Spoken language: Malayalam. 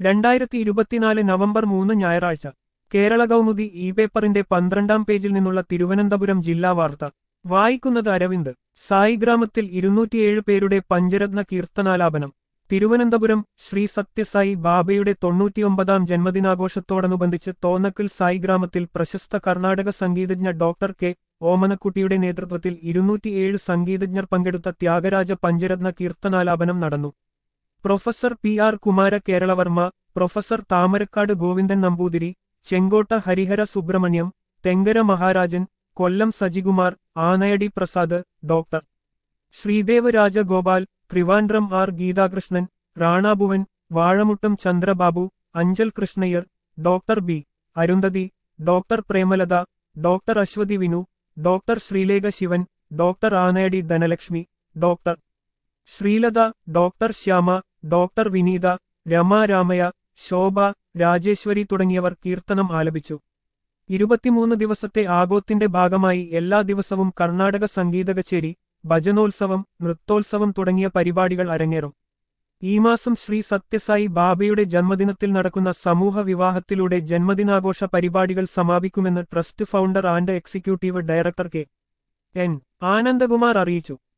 രണ്ടായിരത്തി ഇരുപത്തിനാല് നവംബർ മൂന്ന് ഞായറാഴ്ച കേരള കൗമുദി ഇ പേപ്പറിന്റെ പന്ത്രണ്ടാം പേജിൽ നിന്നുള്ള തിരുവനന്തപുരം ജില്ലാ വാർത്ത വായിക്കുന്നത് അരവിന്ദ് സായി ഗ്രാമത്തിൽ ഇരുന്നൂറ്റിയേഴ് പേരുടെ പഞ്ചരത്ന കീർത്തനാലാപനം തിരുവനന്തപുരം ശ്രീ സത്യസായി ബാബയുടെ തൊണ്ണൂറ്റിയൊമ്പതാം ജന്മദിനാഘോഷത്തോടനുബന്ധിച്ച് തോന്നക്കൽ സായി ഗ്രാമത്തിൽ പ്രശസ്ത കർണാടക സംഗീതജ്ഞ ഡോക്ടർ കെ ഓമനക്കുട്ടിയുടെ നേതൃത്വത്തിൽ ഇരുന്നൂറ്റിയേഴ് സംഗീതജ്ഞർ പങ്കെടുത്ത ത്യാഗരാജ പഞ്ചരത്ന കീർത്തനാലാപനം നടന്നു professor P R Kumara Keralavarma professor Thamarakkad Govindan Namboothiri Chenkotta Harihara Subrahmanyam Thenkara Maharajan Kollam Sajikumar Anayadi Prasad doctor Sreedev Rajagopal Trivandrum R Geethakrishnan Ranabhuvan Vazhamuttam Chandrababu Anchal Krishnaiyer doctor B Arundhati doctor Premalatha doctor Aswathy Vinu doctor Sreelekha Sivan doctor Anayadi Dhanalakshmi doctor Sreelatha doctor Shyama doctor Vineetha Rama Ramaya Shobha Rajeshwari തുടങ്ങിയവർ കീർത്തനം ആലപിച്ചു ഇരുപത്തിമൂന്ന് ദിവസത്തെ ആഘോത്തിന്റെ ഭാഗമായി എല്ലാ ദിവസവും കർണാടക സംഗീത കച്ചേരി ഭജനോത്സവം നൃത്തോത്സവം തുടങ്ങിയ പരിപാടികൾ അരങ്ങേറും ഈ മാസം ശ്രീ സത്യസായി ബാബയുടെ ജന്മദിനത്തിൽ നടക്കുന്ന സമൂഹ വിവാഹത്തിലൂടെ ജന്മദിനാഘോഷ പരിപാടികൾ സമാപിക്കുമെന്ന് trust founder and executive director K N Anandakumar അറിയിച്ചു